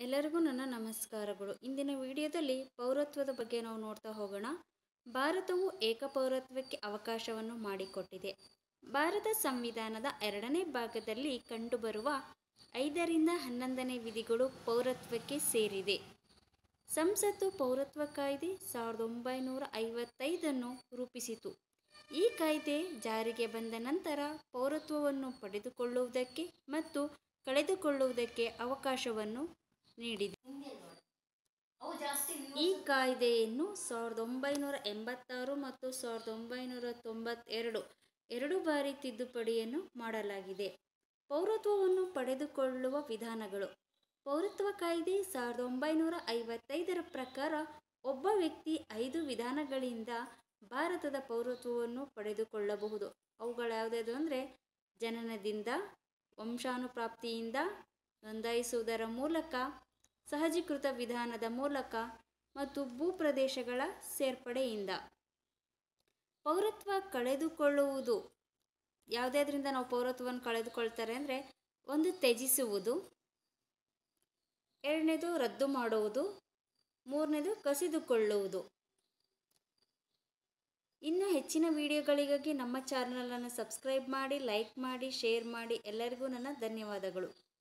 ಎಲ್ಲರಿಗೂ ನನ್ನ ನಮಸ್ಕಾರಗಳು ಇಂದಿನ ವಿಡಿಯೋದಲ್ಲಿ ಪೌರತ್ವದ ಬಗ್ಗೆ ನಾವು ನೋಡ್ತಾ ಹೋಗೋಣ ಭಾರತವು ಏಕಪೌರತ್ವಕ್ಕೆ ಅವಕಾಶವನ್ನು ಮಾಡಿಕೊಟ್ಟಿದೆ ಭಾರತ ಸಂವಿಧಾನದ ಎರಡನೇ ಭಾಗದಲ್ಲಿ ಕಂಡುಬರುವ ಐದರಿಂದ ಹನ್ನೊಂದನೇ ವಿಧಿಗಳು ಪೌರತ್ವಕ್ಕೆ ಸೇರಿದೆ ಸಂಸತ್ತು ಪೌರತ್ವ ಕಾಯ್ದೆ ಸಾವಿರದ ಒಂಬೈನೂರ ಐವತ್ತೈದನ್ನು ರೂಪಿಸಿತು ಈ ಕಾಯ್ದೆ ಜಾರಿಗೆ ಬಂದ ನಂತರ ಪೌರತ್ವವನ್ನು ಪಡೆದುಕೊಳ್ಳುವುದಕ್ಕೆ ಮತ್ತು ಕಳೆದುಕೊಳ್ಳುವುದಕ್ಕೆ ಅವಕಾಶವನ್ನು ನೀಡಿದೆ ಈ ಕಾಯ್ದೆಯನ್ನು ಸಾವಿರದ ಒಂಬೈನೂರ ಎಂಬತ್ತಾರು ಮತ್ತು ಸಾವಿರದ ಒಂಬೈನೂರ ತೊಂಬತ್ತೆರಡು ಎರಡು ಬಾರಿ ತಿದ್ದುಪಡಿಯನ್ನು ಮಾಡಲಾಗಿದೆ ಪೌರತ್ವವನ್ನು ಪಡೆದುಕೊಳ್ಳುವ ವಿಧಾನಗಳು ಪೌರತ್ವ ಕಾಯ್ದೆ ಸಾವಿರದ ಒಂಬೈನೂರ ಐವತ್ತೈದರ ಪ್ರಕಾರ ಒಬ್ಬ ವ್ಯಕ್ತಿ ಐದು ವಿಧಾನಗಳಿಂದ ಭಾರತದ ಪೌರತ್ವವನ್ನು ಪಡೆದುಕೊಳ್ಳಬಹುದು ಅವುಗಳು ಯಾವುದ್ಯಾವುದು ಅಂದರೆ ಜನನದಿಂದ ವಂಶಾನುಪ್ರಾಪ್ತಿಯಿಂದ ನೋಂದಾಯಿಸುವುದರ ಮೂಲಕ ಸಹಜೀಕೃತ ವಿಧಾನದ ಮೂಲಕ ಮತ್ತು ಭೂಪ್ರದೇಶಗಳ ಸೇರ್ಪಡೆಯಿಂದ ಪೌರತ್ವ ಕಳೆದುಕೊಳ್ಳುವುದು ಯಾವುದಾದ್ರಿಂದ ನಾವು ಪೌರತ್ವವನ್ನು ಕಳೆದುಕೊಳ್ತಾರೆ ಅಂದರೆ ಒಂದು ತ್ಯಜಿಸುವುದು ಎರಡನೇದು ರದ್ದು ಮಾಡುವುದು ಮೂರನೇದು ಕಸಿದುಕೊಳ್ಳುವುದು ಇನ್ನು ಹೆಚ್ಚಿನ ವಿಡಿಯೋಗಳಿಗಾಗಿ ನಮ್ಮ ಚಾನಲನ್ನು ಸಬ್ಸ್ಕ್ರೈಬ್ ಮಾಡಿ ಲೈಕ್ ಮಾಡಿ ಶೇರ್ ಮಾಡಿ ಎಲ್ಲರಿಗೂ ನನ್ನ ಧನ್ಯವಾದಗಳು